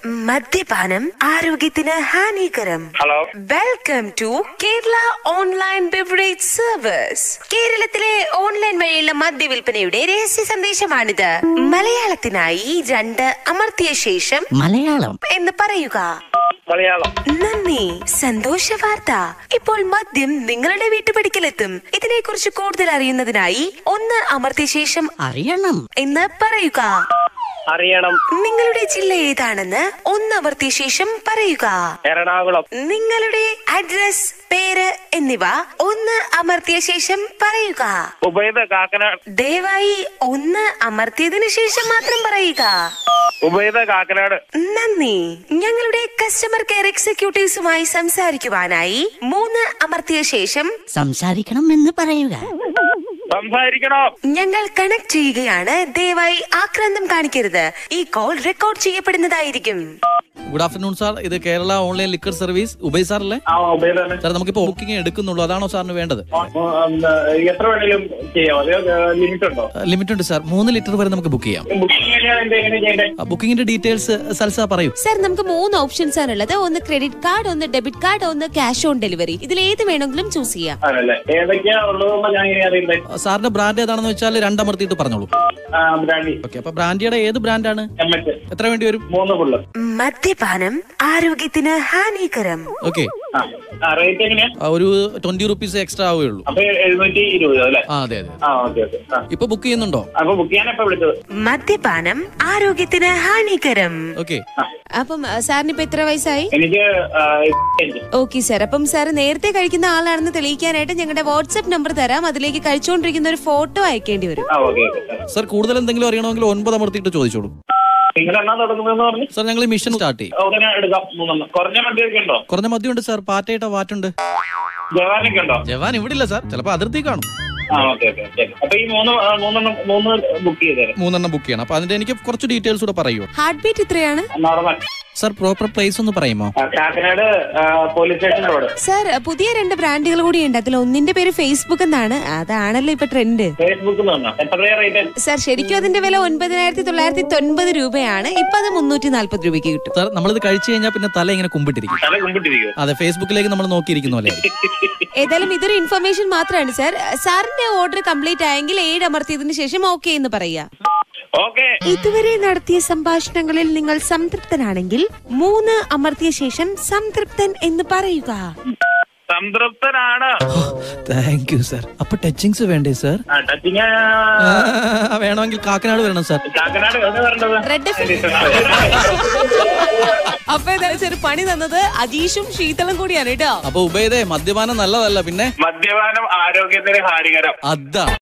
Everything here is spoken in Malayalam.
മദ്യപാനം ആരോഗ്യത്തിന് ഹാനികരം hello welcome to Kerala online beverage service കേരളത്തിലെ ഓൺലൈൻ വഴിയുള്ള മദ്യവിൽപ്പനയുടെ രഹസ്യ സന്ദേശമാണിത് മലയാളത്തിനായി രണ്ട് അമർത്തിയ ശേഷം മലയാളം എന്ന് പറയുക മലയാളം നന്ദി സന്തോഷ വാർത്ത ഇപ്പോൾ മദ്യം നിങ്ങളുടെ വീട്ടുപടിക്കലെത്തും ഇതിനെക്കുറിച്ച് കൂടുതൽ അറിയുന്നതിനായി ഒന്ന് അമർത്തിയ ശേഷം അറിയണം എന്ന് പറയുക അറിയണം നിങ്ങളുടെ ജില്ല ഏതാണെന്ന് ഒന്ന് അമർത്തിയ ശേഷം പറയുക എറണാകുളം നിങ്ങളുടെ അഡ്രസ് പേര് എന്നിവ ഒന്ന് അമർത്തിയ ശേഷം പറയുക ഉബൈദ് കാക്കനാട് ദയവായി ഒന്ന് അമർത്തിയതിനു ശേഷം മാത്രം പറയുക ഉബൈദ് കാക്കനാട് നന്ദി ഞങ്ങളുടെ കസ്റ്റമർ കെയർ എക്സിക്യൂട്ടീവ്സുമായി സംസാരിക്കുവാനായി മൂന്ന് അമർത്തിയ ശേഷം സംസാരിക്കണം എന്ന് പറയുക സംസാരിക്കണോ ഞങ്ങൾ കണക്ട് ചെയ്യുകയാണ് ദയവായി ആക്രാന്തം കാണിക്കരുത് ഈ കോൾ റെക്കോർഡ് ചെയ്യപ്പെടുന്നതായിരിക്കും ഗുഡ് ആഫ്റ്റർനൂൺ സാർ ഇത് കേരള ഓൺലൈൻ ലിക്കർ സർവീസ് ഉബൈ സാറല്ലേ ആ ഉബൈദാണ് സാർ നമുക്കിപ്പോ ബുക്കിംഗ് എടുക്കുന്നുള്ളൂ അതാണോ സാറിന് വേണ്ടത് എത്ര വേണേലും ചെയ്യാം അത് ലിമിറ്റ് ഉണ്ടോ ലിമിറ്റ് ഉണ്ട് സാർ മൂന്ന് ലിറ്റർ വരെ നമുക്ക് ബുക്ക് ചെയ്യാം ബുക്കിംഗ് കഴിഞ്ഞാൽ എന്താ എങ്ങനെ ചെയ്യണ്ടേ ബുക്കിംഗിന്റെ ഡീറ്റെയിൽസ് സൽസ പറയൂ സർ നമുക്ക് മൂന്ന് ഓപ്ഷൻസ് ആണുള്ളത് ഒന്ന് ക്രെഡിറ്റ് കാർഡ് ഒന്ന് ഡെബിറ്റ് കാർഡ് ഒന്ന് ക്യാഷ് ഓൺ ഡെലിവറി ഇതിൽ ഏത് വേണമെങ്കിലും ചൂസ് ചെയ്യാം ആണല്ലേ ഏതൊക്കെയാ ഉള്ളതെന്ന് ഞാൻ ഇങ്ങനെ അറിയണ്ടേ സാറിന്റെ ബ്രാൻഡ് ഏതാണെന്ന് വെച്ചാൽ രണ്ടമർത്തിയിട്ട് പറഞ്ഞോളൂ ബ്രാൻഡി ഓക്കെ അപ്പൊ ബ്രാൻഡിയുടെ ഏത് ബ്രാൻഡാണ് എം എച്ച് എത്ര വേണ്ടി വരും മൂന്ന് ഫുള്ള് മദ്യപാനം ആരോഗ്യത്തിന് ഹാനികരം ഓക്കെ ആ റേറ്റ് എങ്ങനെയാ ഒരു ട്വന്റി റുപ്പീസ് എക്സ്ട്രാ ആവുകയുള്ളൂ അപ്പൊ എഴുന്നൂറ്റി ഇരുപത് അല്ലേ ആ അതെ അതെ ആ ഓക്കെ ഓക്കെ ആ ഇപ്പൊ ബുക്ക് ചെയ്യുന്നുണ്ടോ അപ്പൊ ബുക്ക് ചെയ്യാൻ എപ്പോ വിളിച്ചത് മദ്യപാനം ആരോഗ്യത്തിന് ഹാനികരം ഓക്കെ അപ്പം ആ, സാറിന് ഇപ്പൊ എത്ര വയസ്സായി എനിക്ക് ആ, എനിക്ക്. ഓക്കെ സാർ അപ്പം സാർ നേരത്തെ കഴിക്കുന്ന ആളാണെന്ന് തെളിയിക്കാനായിട്ട് ഞങ്ങളുടെ വാട്സ്ആപ്പ് നമ്പർ തരാം അതിലേക്ക് കഴിച്ചുകൊണ്ടിരിക്കുന്ന ഒരു ഫോട്ടോ അയക്കേണ്ടി വരും ആ ഓക്കെ ഓക്കെ സാർ കൂടുതൽ എന്തെങ്കിലും അറിയണമെങ്കിൽ ഒൻപത് അമർത്തിയിട്ട് ചോദിച്ചോളൂ നിങ്ങൾ എന്നാ തുടങ്ങുന്നതെന്ന് പറഞ്ഞു സാർ ഞങ്ങൾ ഈ മിഷൻ സ്റ്റാർട്ട് ചെയ്യും ഉടനെ എടുക്കാം മൂന്നെണ്ണം കുറഞ്ഞ വണ്ടിയൊക്കെ ഉണ്ടോ കുറഞ്ഞ മദ്യമുണ്ട് സാർ പാറ്റയിട്ട വാറ്റുണ്ട് ജവാനൊക്കെ ഉണ്ടോ ജവാൻ ഇവിടെ ഇല്ല സാർ ചിലപ്പോ അതിർത്തി കാണും ആ ഓക്കെ ഓക്കെ ശരി അപ്പൊ ഈ മൂന്ന് ആ, മൂന്നെണ്ണം മൂന്ന് ബുക്ക് ചെയ്തേരാം മൂന്നെണ്ണം ബുക്ക് ചെയ്യണം അപ്പൊ അതിന്റെ എനിക്ക് കുറച്ച് ഡീറ്റെയിൽസ് കൂടെ പറയൂ ഹാർട്ട് ബീറ്റ് ഇത്രയാണ് നോർമൽ സാർ പ്രോപ്പർ പ്ലേസ് ഒന്ന് പറയുമോ ആ, കാക്കനാട് ആ, പോലീസ് സ്റ്റേഷൻ റോഡ് സാർ പുതിയ രണ്ട് ബ്രാൻഡുകൾ കൂടി ഉണ്ട് അതിൽ ഒന്നിന്റെ പേര് ഫേസ്ബുക്ക് എന്നാണ് അതാണല്ലോ ഇപ്പൊ ട്രെൻഡ് ഫേസ്ബുക്കിൽ നിന്ന് എത്ര റേറ്റ് സാർ ശരിക്കും അതിന്റെ വില ഒൻപതിനായിരത്തി തൊള്ളായിരത്തി തൊൻപത് രൂപയാണ് ഇപ്പൊ അത് മുന്നൂറ്റി നാൽപ്പത് രൂപയ്ക്ക് കിട്ടും സാർ നമ്മളിത് കഴിച്ചു കഴിഞ്ഞാൽ പിന്നെ തല ഇങ്ങനെ കുമ്പിട്ടിരിക്കും തല കുമ്പിട്ടിരിക്കും അതെ ഫേസ്ബുക്കിലേക്ക് നമ്മൾ നോക്കിയിരിക്കുന്ന പോലെ ഏതായാലും ഇതൊരു ഇൻഫർമേഷൻ മാത്രമാണ് സാർ സാറിന്റെ ഓർഡർ കംപ്ലീറ്റ് ആയെങ്കിൽ ഏഴ് അമർത്തിയതിനു ശേഷം ഓക്കെ എന്ന് പറയാ ഓക്കെ ഇതുവരെ നടത്തിയ സംഭാഷണങ്ങളിൽ നിങ്ങൾ സംതൃപ്തനാണെങ്കിൽ മൂന്ന് അമർത്തിയ ശേഷം സംതൃപ്തൻ എന്ന് പറയുക സംതൃപ്തനാണ് താങ്ക് യു സാർ അപ്പൊ ടച്ചിങ്സ് വേണ്ടേ സാർ ആ, ടച്ചിങ് വേണമെങ്കിൽ കാക്കനാട് വരണം സാർ കാക്കനാട് എവിടെ വരേണ്ടത് റെഡ് അപ്പൊ ഏതായാലും ഒരു പണി തന്നത് അജീഷും ശീതളും കൂടിയാണ് കേട്ടോ അപ്പൊ ഉബൈദേ മദ്യപാനം നല്ലതല്ല പിന്നെ മദ്യപാനം ആരോഗ്യത്തിന് ഹാനികരം അതാ